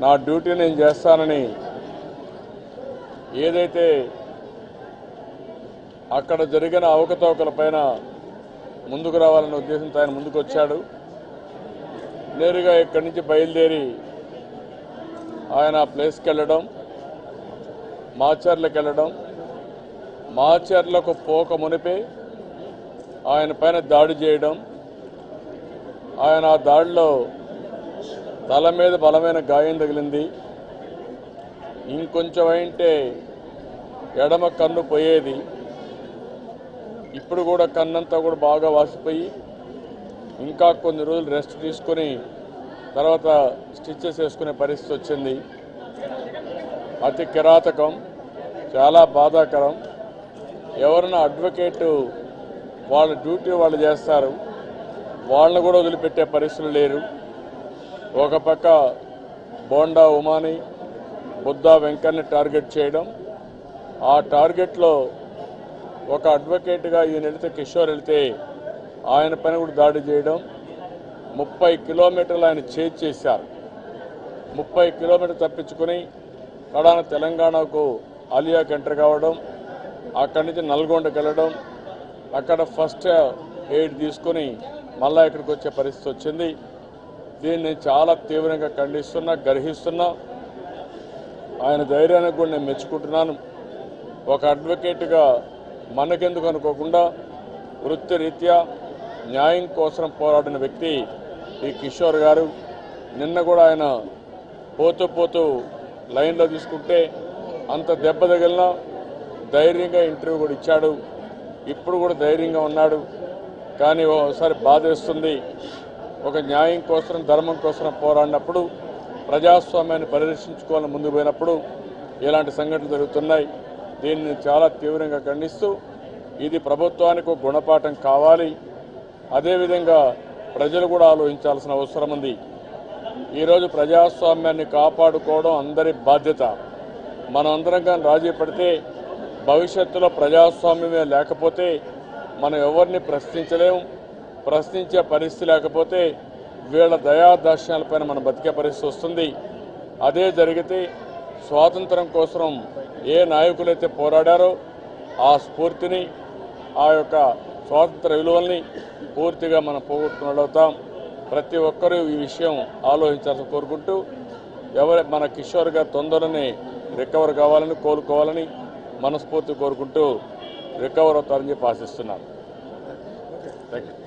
నా డ్యూటీ నేను చేస్తానని ఏదైతే అక్కడ జరిగిన అవకతవకల పైన ముందుకు రావాలనే ఉద్దేశంతో ఆయన ముందుకు వచ్చాడు నేరుగా ఇక్కడి నుంచి బయలుదేరి ఆయన ఆ ప్లేస్కి వెళ్ళడం మాచర్లకు వెళ్ళడం మాచర్లకు పోక మునిపే ఆయన పైన దాడి చేయడం ఆయన ఆ దాడిలో తల మీద బలమైన గాయం తగిలింది ఇంకొంచెం అయింటే ఎడమ కన్ను పోయేది ఇప్పుడు కూడా కన్నంతా కూడా బాగా వాసిపోయి ఇంకా కొన్ని రోజులు రెస్ట్ తీసుకొని తర్వాత స్టిచ్చెస్ వేసుకునే పరిస్థితి వచ్చింది అతి కిరాతకం చాలా బాధాకరం ఎవరైనా అడ్వకేటు వాళ్ళ డ్యూటీ వాళ్ళు చేస్తారు వాళ్ళని కూడా వదిలిపెట్టే పరిస్థితులు లేరు ఒక పక్క బోండా ఉమాని బుద్ధా వెంకన్ని టార్గెట్ చేయడం ఆ టార్గెట్లో ఒక అడ్వకేట్గా ఈయన వెళితే కిషోర్ వెళితే ఆయన పైన కూడా దాడి చేయడం ముప్పై కిలోమీటర్లు ఆయన చేజ్ చేశారు ముప్పై కిలోమీటర్ తప్పించుకొని కడాన తెలంగాణకు ఆలియాకి ఎంటర్ కావడం అక్కడి నుంచి నల్గొండకి వెళ్ళడం అక్కడ ఫస్ట్ ఎయిడ్ తీసుకొని మళ్ళా ఇక్కడికి వచ్చే పరిస్థితి వచ్చింది దీన్ని నేను చాలా తీవ్రంగా ఖండిస్తున్నా గర్హిస్తున్నా ఆయన ధైర్యానికి కూడా నేను మెచ్చుకుంటున్నాను ఒక అడ్వకేట్గా మనకెందుకు అనుకోకుండా వృత్తిరీత్యా న్యాయం కోసం పోరాడిన వ్యక్తి ఈ కిషోర్ గారు నిన్న కూడా ఆయన పోతూ పోతూ లైన్లో తీసుకుంటే అంత దెబ్బ తగిలినా ధైర్యంగా ఇంటర్వ్యూ కూడా ఇచ్చాడు ఇప్పుడు కూడా ధైర్యంగా ఉన్నాడు కానీ ఒకసారి బాధేస్తుంది ఒక న్యాయం కోసం ధర్మం కోసం పోరాడినప్పుడు ప్రజాస్వామ్యాన్ని పరిరక్షించుకోవాలని ముందుకు పోయినప్పుడు ఇలాంటి సంఘటనలు జరుగుతున్నాయి దీన్ని చాలా తీవ్రంగా ఖండిస్తూ ఇది ప్రభుత్వానికి ఒక గుణపాఠం కావాలి అదేవిధంగా ప్రజలు కూడా ఆలోచించాల్సిన అవసరం ఉంది ఈరోజు ప్రజాస్వామ్యాన్ని కాపాడుకోవడం అందరి బాధ్యత మనం అందరం కానీ రాజీ పడితే భవిష్యత్తులో ప్రజాస్వామ్యమే లేకపోతే మనం ఎవరిని ప్రశ్నించలేం ప్రశ్నించే పరిస్థితి లేకపోతే వీళ్ళ దయాదాక్ష్యాలపైన మనం బతికే పరిస్థితి వస్తుంది అదే జరిగితే స్వాతంత్రం కోసం ఏ నాయకులైతే పోరాడారో ఆ స్ఫూర్తిని ఆ యొక్క స్వాతంత్ర విలువల్ని పూర్తిగా మనం పోగొట్టుకున్నట్లవుతాం ప్రతి ఒక్కరూ ఈ విషయం ఆలోచించాల్సి కోరుకుంటూ ఎవరి మన కిషోర్ గారు తొందరనే రికవర్ కావాలని కోలుకోవాలని మనస్ఫూర్తి కోరుకుంటూ రికవర్ అవుతారని చెప్పి ఆశిస్తున్నాను థ్యాంక్ యూ